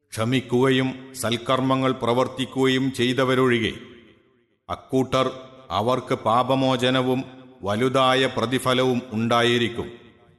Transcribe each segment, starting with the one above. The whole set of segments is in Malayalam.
ക്ഷമിക്കുകയും സൽക്കർമ്മങ്ങൾ പ്രവർത്തിക്കുകയും ചെയ്തവരൊഴികെ അക്കൂട്ടർ അവർക്ക് പാപമോചനവും വലുതായ പ്രതിഫലവും ഉണ്ടായിരിക്കും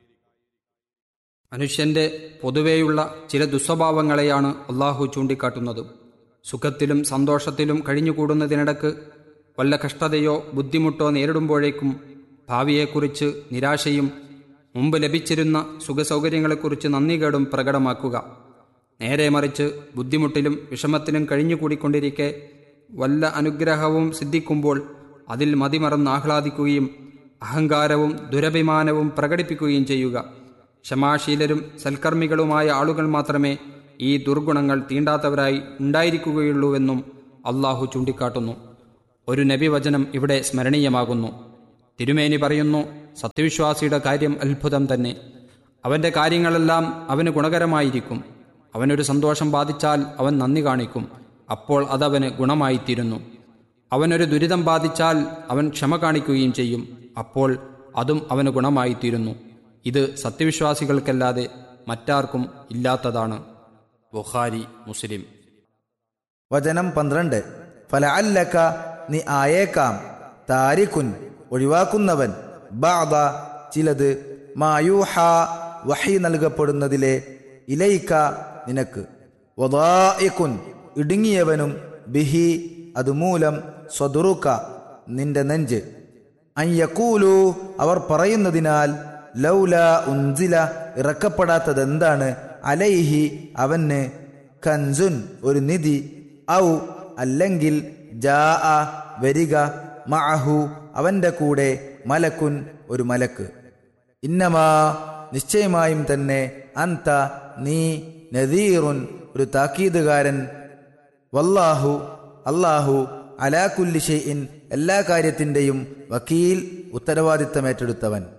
മനുഷ്യന്റെ പൊതുവെയുള്ള ചില ദുസ്വഭാവങ്ങളെയാണ് അള്ളാഹു ചൂണ്ടിക്കാട്ടുന്നത് സുഖത്തിലും സന്തോഷത്തിലും കഴിഞ്ഞുകൂടുന്നതിനിടക്ക് വല്ല കഷ്ടതയോ ബുദ്ധിമുട്ടോ നേരിടുമ്പോഴേക്കും ഭാവിയെക്കുറിച്ച് നിരാശയും മുമ്പ് ലഭിച്ചിരുന്ന സുഖസൗകര്യങ്ങളെക്കുറിച്ച് നന്ദികേടും പ്രകടമാക്കുക നേരെ മറിച്ച് ബുദ്ധിമുട്ടിലും വിഷമത്തിലും കഴിഞ്ഞുകൂടിക്കൊണ്ടിരിക്കെ വല്ല അനുഗ്രഹവും സിദ്ധിക്കുമ്പോൾ അതിൽ മതിമറന്ന് ആഹ്ലാദിക്കുകയും അഹങ്കാരവും ദുരഭിമാനവും പ്രകടിപ്പിക്കുകയും ചെയ്യുക ക്ഷമാശീലരും സൽക്കർമ്മികളുമായ ആളുകൾ മാത്രമേ ഈ ദുർഗുണങ്ങൾ തീണ്ടാത്തവരായി ഉണ്ടായിരിക്കുകയുള്ളൂവെന്നും അള്ളാഹു ചൂണ്ടിക്കാട്ടുന്നു ഒരു നബിവചനം ഇവിടെ സ്മരണീയമാകുന്നു തിരുമേനി പറയുന്നു സത്യവിശ്വാസിയുടെ കാര്യം അത്ഭുതം തന്നെ അവന്റെ കാര്യങ്ങളെല്ലാം അവന് ഗുണകരമായിരിക്കും അവനൊരു സന്തോഷം ബാധിച്ചാൽ അവൻ നന്ദി കാണിക്കും അപ്പോൾ അതവന് ഗുണമായിത്തീരുന്നു അവനൊരു ദുരിതം ബാധിച്ചാൽ അവൻ ക്ഷമ കാണിക്കുകയും ചെയ്യും അപ്പോൾ അതും അവന് ഗുണമായിത്തീരുന്നു ഇത് സത്യവിശ്വാസികൾക്കല്ലാതെ മറ്റാർക്കും ഇല്ലാത്തതാണ് ബുഖാരി മുസ്ലിം വചനം പന്ത്രണ്ട് ഫലഅല്ലക നീ ആയേക്കാം താരിഖുൻ ഒഴിവാക്കുന്നവൻ ബാദ ചിലത് മായൂഹ വഹി നൽകപ്പെടുന്നതിലെ ഇലയിക്ക നിനക്ക് വദായിക്കുൻ ഇടുങ്ങിയവനും ബിഹി അതുമൂലം സ്വതുറുക്ക നിന്റെ നെഞ്ച് അയ്യക്കൂലു അവർ പറയുന്നതിനാൽ ലൗല ഉൻസില ഇറക്കപ്പെടാത്തതെന്താണ് അലൈഹി അവന് കൻസുൻ ഒരു നിധി ഔ അല്ലെങ്കിൽ ജാ വരിക മഅഹു അവന്റെ കൂടെ മലക്കുൻ ഒരു മലക്ക് ഇന്നമാ നിശ്ചയമായും തന്നെ അന്ത നീ നദീറുൻ ഒരു താക്കീതുകാരൻ വല്ലാഹു അല്ലാഹു അലാ കുല്ലി ഷെയ്ഇൻ എല്ലാ കാര്യത്തിൻ്റെയും വക്കീൽ ഉത്തരവാദിത്തമേറ്റെടുത്തവൻ